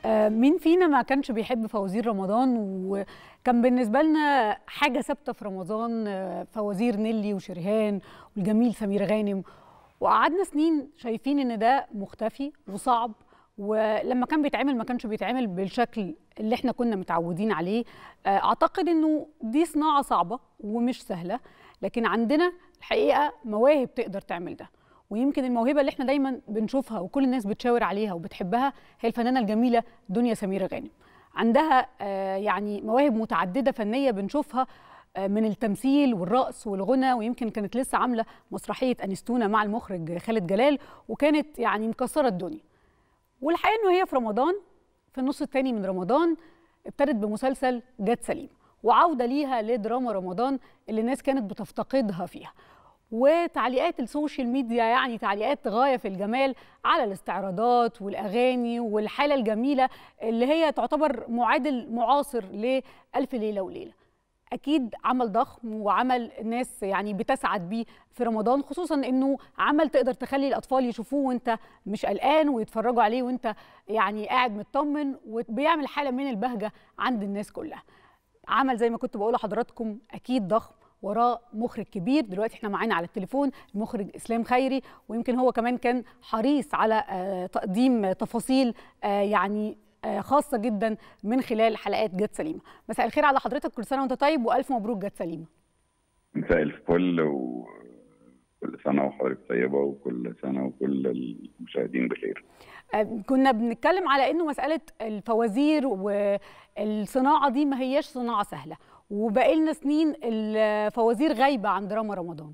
آه، مين فينا ما كانش بيحب فوازير رمضان وكان بالنسبة لنا حاجة ثابتة في رمضان آه، فوازير نيلي وشريهان والجميل سمير غانم وقعدنا سنين شايفين ان ده مختفي وصعب ولما كان بيتعمل ما كانش بيتعمل بالشكل اللي احنا كنا متعودين عليه آه، اعتقد انه دي صناعة صعبة ومش سهلة لكن عندنا الحقيقة مواهب تقدر تعمل ده ويمكن الموهبه اللي احنا دايما بنشوفها وكل الناس بتشاور عليها وبتحبها هي الفنانه الجميله دنيا سمير غانم عندها آه، يعني مواهب متعدده فنيه بنشوفها آه، من التمثيل والرقص والغنى ويمكن كانت لسه عامله مسرحيه انستونا مع المخرج خالد جلال وكانت يعني مكسره الدنيا والحقيقه انه هي في رمضان في النص الثاني من رمضان ابتدت بمسلسل جت سليم وعوده ليها لدراما رمضان اللي الناس كانت بتفتقدها فيها وتعليقات السوشيال ميديا يعني تعليقات غايه في الجمال على الاستعراضات والاغاني والحاله الجميله اللي هي تعتبر معادل معاصر لألف ليله وليله. اكيد عمل ضخم وعمل الناس يعني بتسعد بيه في رمضان خصوصا انه عمل تقدر تخلي الاطفال يشوفوه وانت مش قلقان ويتفرجوا عليه وانت يعني قاعد مطمن وبيعمل حاله من البهجه عند الناس كلها. عمل زي ما كنت بقول لحضراتكم اكيد ضخم وراه مخرج كبير دلوقتي احنا معانا على التليفون المخرج اسلام خيري ويمكن هو كمان كان حريص على آه، تقديم تفاصيل آه، يعني آه، خاصه جدا من خلال حلقات جت سليمه مساء الخير على حضرتك كل سنه وانت طيب والف مبروك جت سليمه مساء الفل وكل سنة وحضرتك طيبة وكل سنة وكل المشاهدين بخير آه، كنا بنتكلم على انه مساله الفوازير والصناعه دي ما هياش صناعه سهله وبقالنا سنين الفوازير غايبه عن دراما رمضان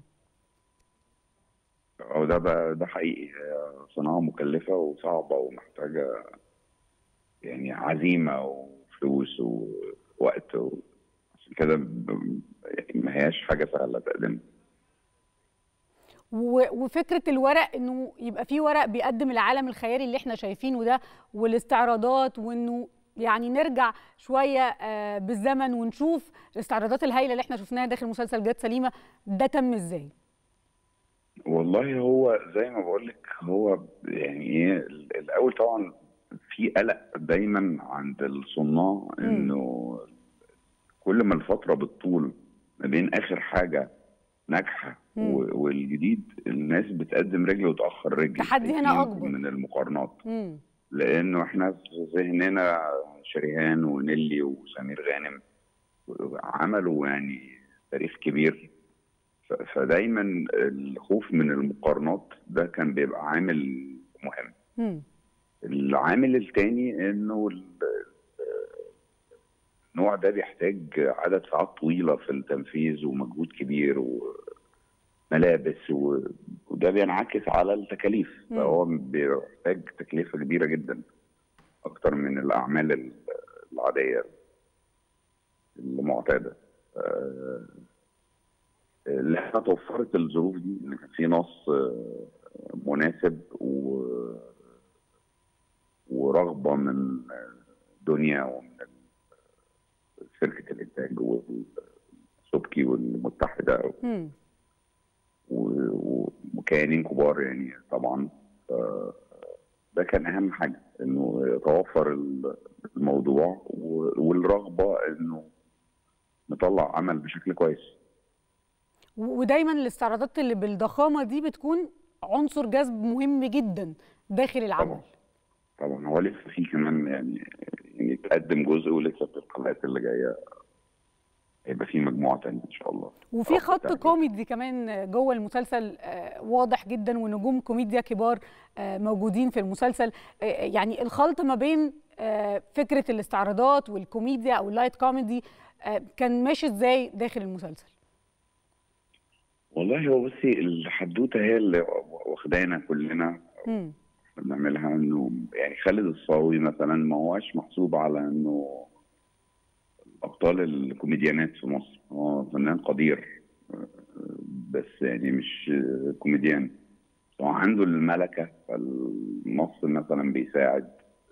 أو ده بقى ده حقيقي هي صناعة مكلفة وصعبة ومحتاجة يعني عزيمة وفلوس ووقت و... عشان كده ب- يعني ما هياش حاجة سهلة تقدم و- وفكره الورق انه يبقى في ورق بيقدم العالم الخيالي اللي احنا شايفينه ده والاستعراضات وانه يعني نرجع شويه آه، بالزمن ونشوف الاستعراضات الهائله اللي احنا شفناها داخل مسلسل جت سليمه ده تم ازاي؟ والله هو زي ما بقول لك هو يعني ايه ال- الاول طبعا في قلق دايما عند الصناع انه كل ما الفتره بتطول ما بين اخر حاجه ناجحه مم. و- والجديد الناس بتقدم رجل وتاخر رجل التحدي هنا خايفين أكبر. من المقارنات امم لانه احنا في ذهننا شريهان ونيلي وسمير غانم عملوا يعني تاريخ كبير ف- فدايما الخوف من المقارنات ده كان بيبقى عامل مهم امم العامل التاني انه ال- النوع ده بيحتاج عدد ساعات طويلة في التنفيذ ومجهود كبير وملابس و... وده بينعكس على التكاليف مم. فهو بيحتاج تكلفة كبيرة جدا أكتر من الأعمال ال- العادية المعتادة آه، لما توفرت الظروف دي ان كان في نص آه، مناسب و ورغبه من دنيا ومن شركه الانتاج والسبكي والمتحده امم و- وكيانين كبار يعني طبعا ف- ده كان اهم حاجه انه يتوفر ال- الموضوع و- والرغبه انه نطلع عمل بشكل كويس ودايما الاستعراضات اللي بالضخامه دي بتكون عنصر جذب مهم جدا داخل العمل طبعا طبعا هو لسه في كمان يعني يعني تقدم جزء ولسه في الحلقات اللي جايه هيبقى في مجموعه تانية ان شاء الله وفي آه، خط بالتأكيد. كوميدي كمان جوه المسلسل آه، واضح جدا ونجوم كوميديا كبار آه، موجودين في المسلسل آه، يعني الخلط ما بين آه، فكره الاستعراضات والكوميديا او اللايت كوميدي آه، كان ماشي ازاي داخل المسلسل والله هو بصي الحدوته هي اللي واخدانا كلنا مم. بنعملها انه يعني خالد الصاوي مثلا ما هوش محسوب على انه ابطال الكوميديانات في مصر هو فنان قدير بس يعني مش كوميديان هو عنده الملكه فالنص مثلا بيساعد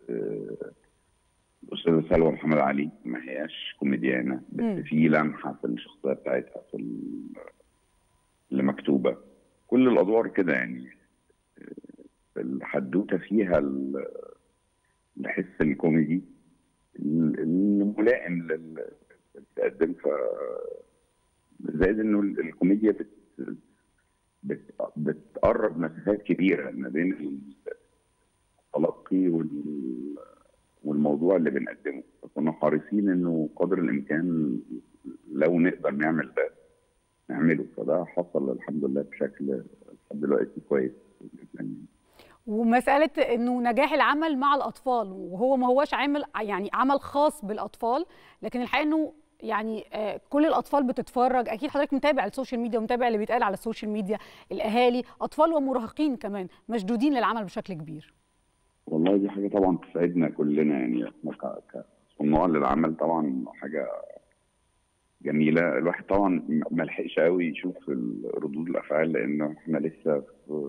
الاستاذه سلوى محمد علي ما هياش كوميديانه مم. بس في لمحه في الشخصيه بتاعتها في ال- اللي مكتوبه كل الادوار كده يعني الحدوته فيها ال- بحس الكوميدي الملائم لل بتقدم ف زائد انه الكوميديا بت... بت... بتقرب مسافات كبيره ما بين التلقي وال... والموضوع اللي بنقدمه فكنا حريصين انه قدر الامكان لو نقدر نعمل ده نعمله فده حصل الحمد لله بشكل لحد دلوقتي كويس جدا ومساله انه نجاح العمل مع الاطفال وهو ما هوش عامل يعني عمل خاص بالاطفال لكن الحقيقه انه يعني كل الاطفال بتتفرج اكيد حضرتك متابع السوشيال ميديا ومتابع اللي بيتقال على السوشيال ميديا الاهالي اطفال ومراهقين كمان مشدودين للعمل بشكل كبير والله دي حاجه طبعا تسعدنا كلنا يعني احنا كصناع للعمل طبعا حاجه جميله الواحد طبعا ما لحقش قوي يشوف ردود الافعال لانه احنا لسه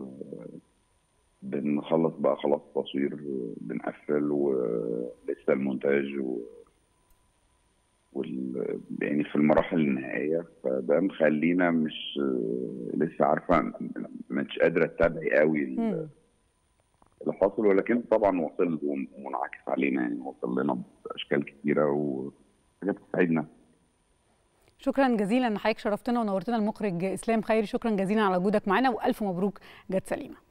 بنخلص بقى خلاص تصوير بنقفل ولسه المونتاج و... وال... يعني في المراحل النهائيه فده مخلينا مش لسه عارفه مش قادره اتابعي قوي اللي حاصل ولكن طبعا وصل ومنعكس علينا يعني وصل لنا باشكال كتيره وحاجات بتسعدنا شكرا جزيلا ان حضرتك شرفتنا ونورتنا المخرج اسلام خيري شكرا جزيلا على وجودك معنا والف مبروك جت سليمه